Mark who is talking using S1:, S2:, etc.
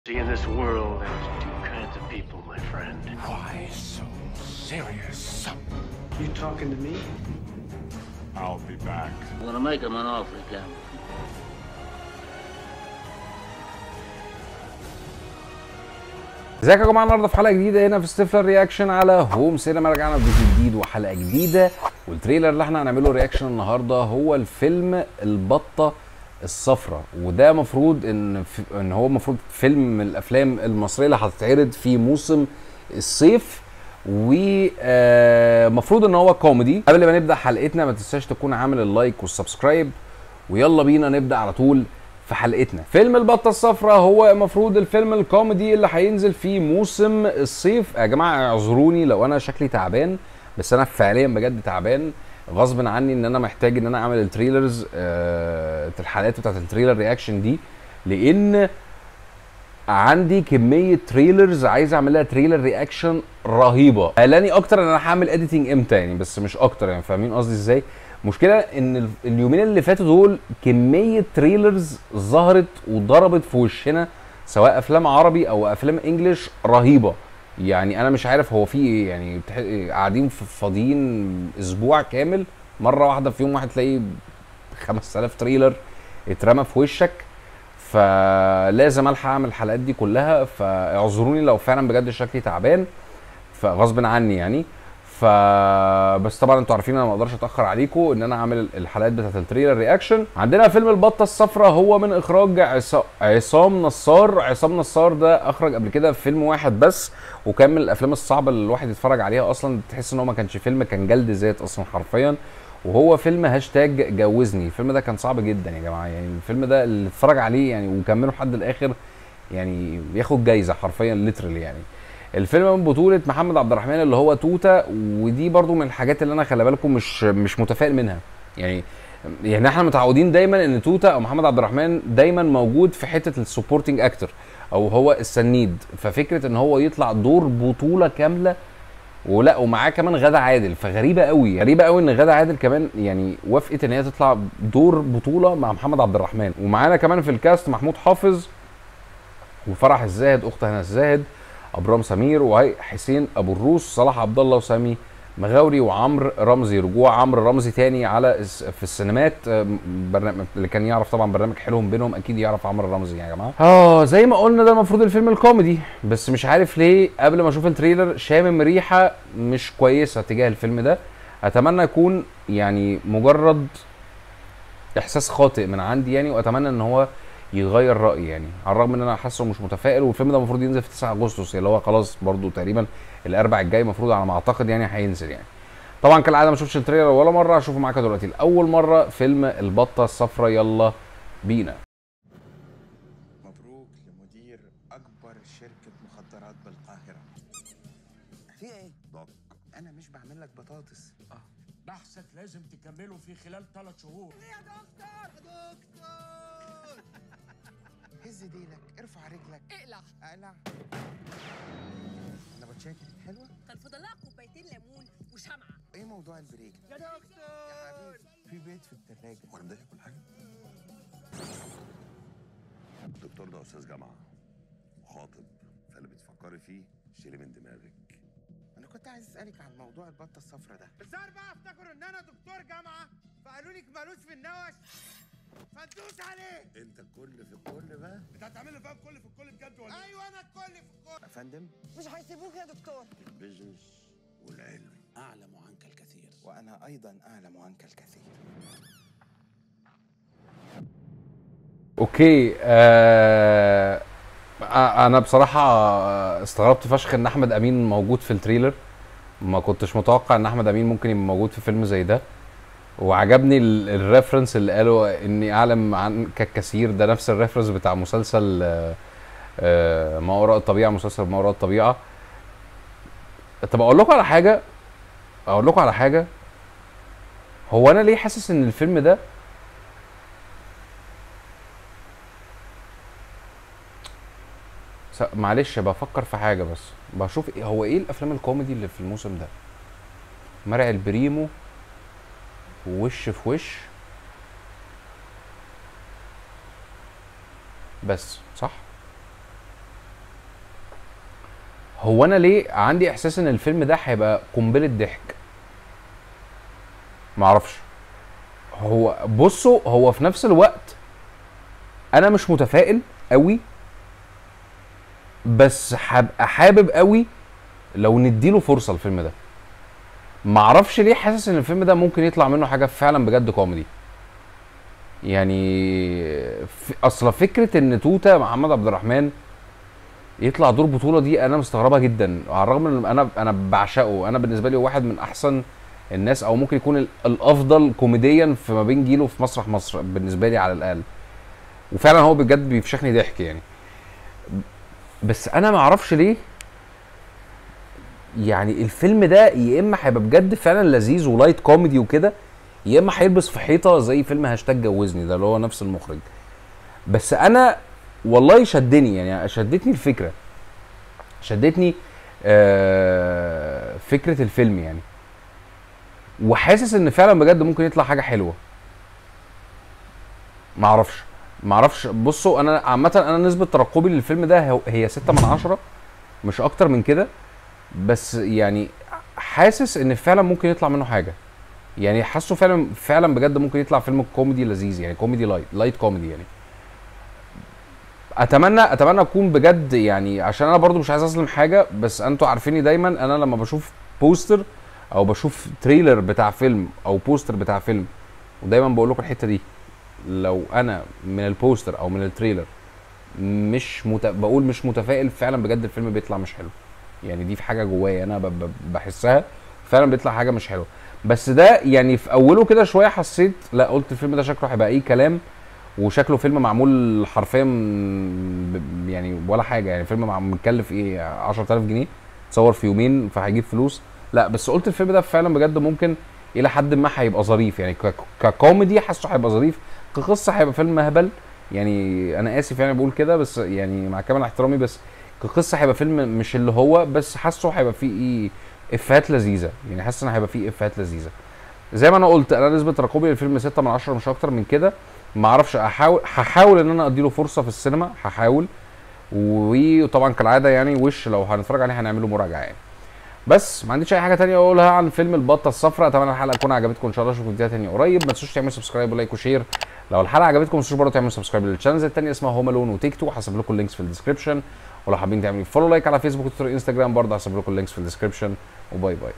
S1: See, in this world, there's two kinds of people, my friend.
S2: Why so serious?
S1: You talking to me?
S2: I'll be back.
S3: I'm gonna make him an offer again.
S4: ازيكم يا جماعه النهارده في حلقه جديده هنا في ستيفلر رياكشن على هوم سينما رجعنا بفيديو جديد وحلقه جديده والتريلر اللي احنا هنعمله رياكشن النهارده هو الفيلم البطه الصفراء وده مفروض ان في ان هو مفروض فيلم من الافلام المصريه اللي هتتعرض في موسم الصيف ومفروض ان هو كوميدي قبل ما نبدا حلقتنا ما تنساش تكون عامل اللايك والسبسكرايب ويلا بينا نبدا على طول في حلقتنا فيلم البطه الصفراء هو المفروض الفيلم الكوميدي اللي هينزل في موسم الصيف يا جماعه اعذروني لو انا شكلي تعبان بس انا فعليا بجد تعبان غصب عني ان انا محتاج ان انا اعمل التريلرز آه الحلقات بتاعت التريلر رياكشن دي لان عندي كميه تريلرز عايز اعمل لها تريلر رياكشن رهيبه قلاني اكتر ان انا هعمل اديتنج امتى يعني بس مش اكتر يعني فاهمين قصدي ازاي مشكلة ان ال- اليومين اللي فاتوا دول كمية تريلرز ظهرت وضربت في وشنا سواء افلام عربي او افلام انجليش رهيبة يعني انا مش عارف هو في ايه يعني بتح- قاعدين في- فاضيين اسبوع كامل مرة واحدة في يوم واحد تلاقي 5000 تريلر اترمى في وشك فلازم الحق اعمل الحلقات دي كلها فاعذروني لو فعلا بجد شكلي تعبان فغصب عني يعني ف بس طبعا انتوا عارفين انا ما اقدرش اتاخر عليكم ان انا اعمل الحلقات بتاعت التريلر رياكشن عندنا فيلم البطه الصفراء هو من اخراج عص... عصام نصار عصام نصار ده اخرج قبل كده فيلم واحد بس وكان من الافلام الصعبه اللي الواحد يتفرج عليها اصلا تحس ان هو ما كانش فيلم كان جلد ذات اصلا حرفيا وهو فيلم هاشتاج جوزني الفيلم ده كان صعب جدا يا جماعه يعني الفيلم ده اللي اتفرج عليه يعني وكمله لحد الاخر يعني ياخد جايزه حرفيا ليترلي يعني الفيلم من بطولة محمد عبد الرحمن اللي هو توتا ودي برضو من الحاجات اللي انا خلي بالكم مش مش متفائل منها يعني يعني احنا متعودين دايما ان توتا او محمد عبد الرحمن دايما موجود في حته السبورتنج اكتر او هو السنيد ففكره ان هو يطلع دور بطوله كامله ولا ومعاه كمان غادة عادل فغريبه قوي غريبه قوي ان غادة عادل كمان يعني وافقت ان هي تطلع دور بطوله مع محمد عبد الرحمن ومعانا كمان في الكاست محمود حافظ وفرح الزاهد اخت هنا الزاهد ابرام سمير وهي حسين ابو الروس صلاح عبد الله وسامي مغاوري وعمرو رمزي رجوع عمرو رمزي تاني على الس- في السينمات آم، برنامج اللي كان يعرف طبعا برنامج حلوهم بينهم اكيد يعرف عمرو رمزي يا جماعه اه زي ما قلنا ده المفروض الفيلم الكوميدي بس مش عارف ليه قبل ما اشوف التريلر شامم ريحه مش كويسه تجاه الفيلم ده اتمنى يكون يعني مجرد احساس خاطئ من عندي يعني واتمنى ان هو يغير رايي يعني على الرغم ان انا حاسه مش متفائل والفيلم ده المفروض ينزل في 9 اغسطس اللي هو خلاص برضو تقريبا الاربع الجاي المفروض على ما اعتقد يعني هينزل يعني طبعا كالعاده ما شفتش التريلر ولا مره هشوفه معاك دلوقتي لاول مره فيلم البطه الصفراء يلا بينا
S5: مبروك لمدير أكبر شركة مخدرات بالقاهرة في إيه؟ ضج أنا مش بعمل لك بطاطس
S2: بحثك لازم تكمله في خلال ثلاث شهور
S5: يا دكتور دكتور هز ديلك ارفع رجلك
S6: اقلع
S5: اقلع أنا بتشاكر حلوة؟
S6: كان فضلها كوبايتين ليمون وشمعة
S5: إيه موضوع البريك؟ يا دكتور يا حبيبي في بيت في التلاجة
S7: وانا مضايق كل حاجه الدكتور ده استاذ جامعه مخاطب فاللي بتفكري فيه شيلي من دماغك
S5: أنا كنت عايز أسألك عن موضوع البطة الصفرا ده
S8: الظاهر بقى افتكروا ان انا دكتور جامعه فقالوا لك مالوش في النوش فندوس عليه
S7: انت الكل في الكل بقى
S8: انت هتعمل لي فيها الكل في الكل بجد ولا ايوه انا الكل في الكل
S5: يا فندم
S6: مش هيسيبوك يا دكتور
S7: البيزنس والعلم
S2: اعلم عنك الكثير
S5: وأنا أيضا أعلم عنك الكثير
S4: اوكي آه انا بصراحه استغربت فشخ ان احمد امين موجود في التريلر ما كنتش متوقع ان احمد امين ممكن يبقى موجود في فيلم زي ده وعجبني ال- الريفرنس اللي قالوا اني اعلم عنك الكثير ده نفس الريفرنس بتاع مسلسل آه، آه، ما وراء الطبيعه مسلسل ما وراء الطبيعه طب اقول لكم على حاجه اقول لكم على حاجه هو انا ليه حاسس ان الفيلم ده س- معلش بفكر في حاجه بس بشوف إيه هو ايه الافلام الكوميدي اللي في الموسم ده مرعي البريمو ووش في وش بس صح هو انا ليه عندي احساس ان الفيلم ده هيبقى قنبله ضحك معرفش هو بصوا هو في نفس الوقت انا مش متفائل قوي بس هبقى حابب قوي لو نديله فرصه الفيلم ده معرفش ليه حاسس ان الفيلم ده ممكن يطلع منه حاجه فعلا بجد كوميدي يعني ف- اصل فكره ان توته محمد عبد الرحمن يطلع دور بطوله دي انا مستغربها جدا على الرغم ان انا انا بعشقه انا بالنسبه لي واحد من احسن الناس او ممكن يكون ال- الافضل كوميديا في ما بين جيله في مسرح مصر بالنسبه لي على الاقل وفعلا هو بجد بيفشخني ضحك يعني بس انا ما اعرفش ليه يعني الفيلم ده يا اما هيبقى بجد فعلا لذيذ ولايت كوميدي وكده يا اما هيلبس في حيطه زي فيلم هاشتاج جوزني ده اللي هو نفس المخرج بس انا والله شدني يعني شدتني الفكره شدتني آه فكره الفيلم يعني وحاسس ان فعلا بجد ممكن يطلع حاجه حلوه معرفش معرفش بصوا انا عامه انا نسبه ترقبي للفيلم ده هو- هي 6 من عشرة مش اكتر من كده بس يعني حاسس ان فعلا ممكن يطلع منه حاجه يعني حاسه فعلا فعلا بجد ممكن يطلع فيلم كوميدي لذيذ يعني كوميدي لايت لايت كوميدي يعني اتمنى اتمنى اكون بجد يعني عشان انا برضو مش عايز اظلم حاجه بس انتوا عارفيني دايما انا لما بشوف بوستر او بشوف تريلر بتاع فيلم او بوستر بتاع فيلم ودايما بقول لكم الحته دي لو انا من البوستر او من التريلر مش مت... بقول مش متفائل فعلا بجد الفيلم بيطلع مش حلو يعني دي في حاجه جوايا انا ب... ب... بحسها فعلا بيطلع حاجه مش حلوه بس ده يعني في اوله كده شويه حسيت لا قلت الفيلم ده شكله هيبقى اي كلام وشكله فيلم معمول حرفيا ب- يعني ولا حاجه يعني فيلم مع- متكلف ايه 10000 جنيه تصور في يومين فهيجيب فلوس لا بس قلت الفيلم ده فعلا بجد ممكن الى حد ما هيبقى ظريف يعني ك- ككوميدي حاسه هيبقى ظريف كقصه هيبقى فيلم مهبل يعني انا اسف يعني بقول كده بس يعني مع كامل احترامي بس كقصه هيبقى فيلم مش اللي هو بس حاسه هيبقى فيه ايه افيهات لذيذه يعني حاسس ان هيبقى فيه افيهات لذيذه زي ما انا قلت انا نسبه ترقبي للفيلم 6 من 10 مش اكتر من كده ما اعرفش احاول هحاول ان انا اديله فرصه في السينما هحاول وطبعا كالعاده يعني وش لو هنتفرج عليه هنعمله مراجعه يعني بس ما عنديش اي حاجه تانية اقولها عن فيلم البطه الصفراء اتمنى الحلقه تكون عجبتكم ان شاء الله اشوفكم فيديوهات تانية قريب ما تنسوش تعملوا سبسكرايب ولايك وشير لو الحلقه عجبتكم ما تنسوش برضه تعملوا سبسكرايب للشانلز التانية اسمها هوم الون وتيك تو هسيب لكم اللينكس في الديسكربشن ولو حابين تعملوا فولو لايك على فيسبوك وتويتر انستجرام برضه هسيب لكم اللينكس في الديسكربشن وباي باي